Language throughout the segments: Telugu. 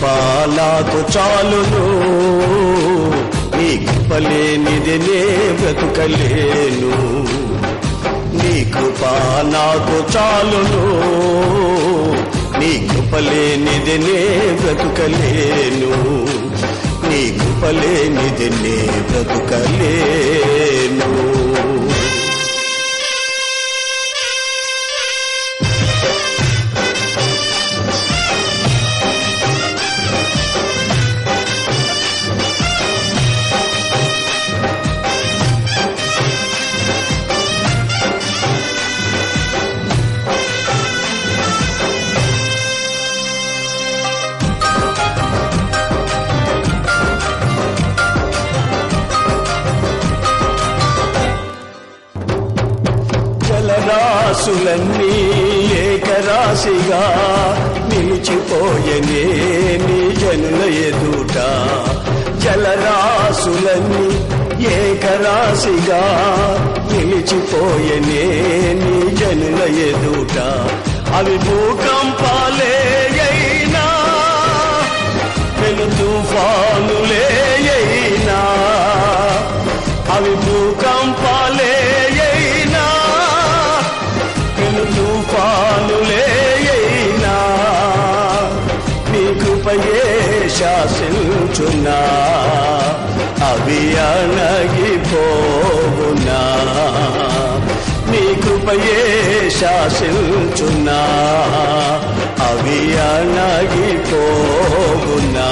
నాకు చాలును నీ కృపలేనిది నే బ్రతుకలేను నీ కృప నాకు చాలును నీ కృపలేనిది నే బ్రతుకలేను నీ కృపలేనిది నే బ్రతుకలేను జలరాశులన్నీ ఏకరాశిగా నిలిచిపోయనే నీ జనుల ఎదుట జలరాశులన్నీ ఏకరాశిగా నిలిచిపోయనే నీ జనుల ఎదుట అవి భూకంపాలే అయినా పెను తుఫానులే అయినా అవి భూకంపాలే అయినా పెను తుఫానులే అయినా నీ కృపయే శాసించున్నా అవి అణగిపోవునా నీ కృపయే శాసించున్నా అవి అణగిపోవునా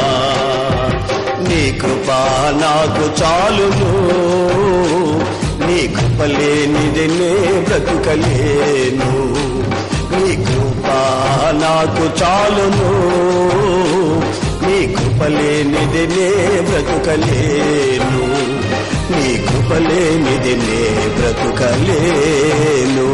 నీ కృప నాకు చాలును నీ కృప లేనిది నే బ్రతుకలేను నీ కృప నాకు చాలును నీ కృప లేనిది నే బ్రతుకలేను నీ కృప లేనిది నే బ్రతుకలేను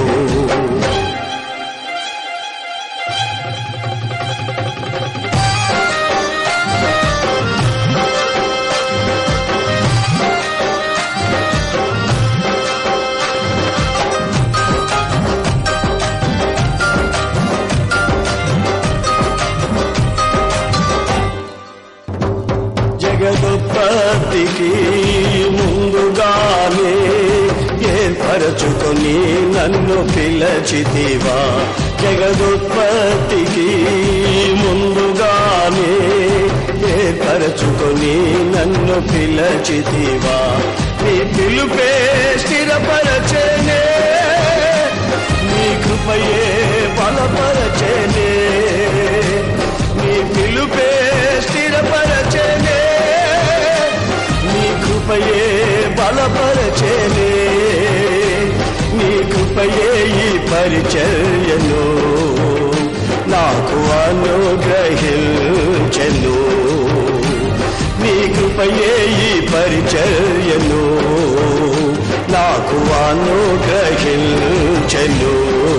జగదుత్పత్తికి ముందుగానే ఏర్పరచుకొని నన్ను పిలచితివా జగదుత్పత్తికి ముందుగానే ఏర్పరచుకొని నన్ను పిలచితివా నీ పిలుపే స్థిరపరచనే నీ కృపయే బలపరచనే నీ పిలుపే స్థిరపరచనే నీ కృపయే బలపరచనే నీ కృపయే ఈ పరిచర్యను నాకు అనుగ్రహించను నీ కృపయే ఈ పరిచర్యను నాకు అనుగ్రహించను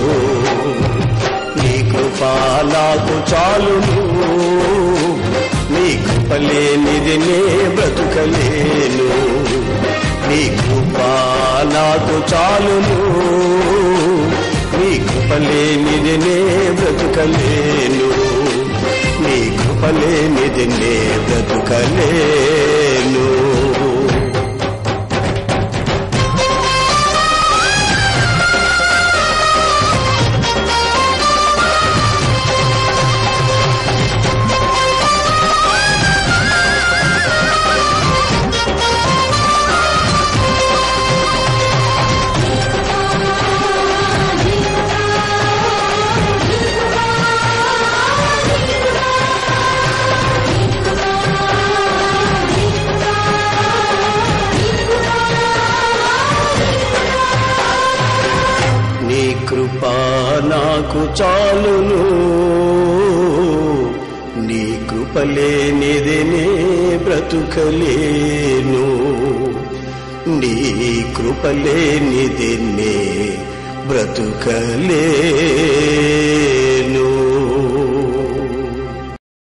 నీ కృప నాకు చాలును నీ కృప లేనిది నే బ్రతుకలేను నీ కృప నాకు చాలును నీ కృప లేనిది నే బ్రతుకలేను నీ కృప లేనిది నే బ్రతుకలేను నీ కృప నాకు చాలును నీ కృప లేనిది నే బ్రతుకలేను నీ కృప లేనిది నే బ్రతుకలేను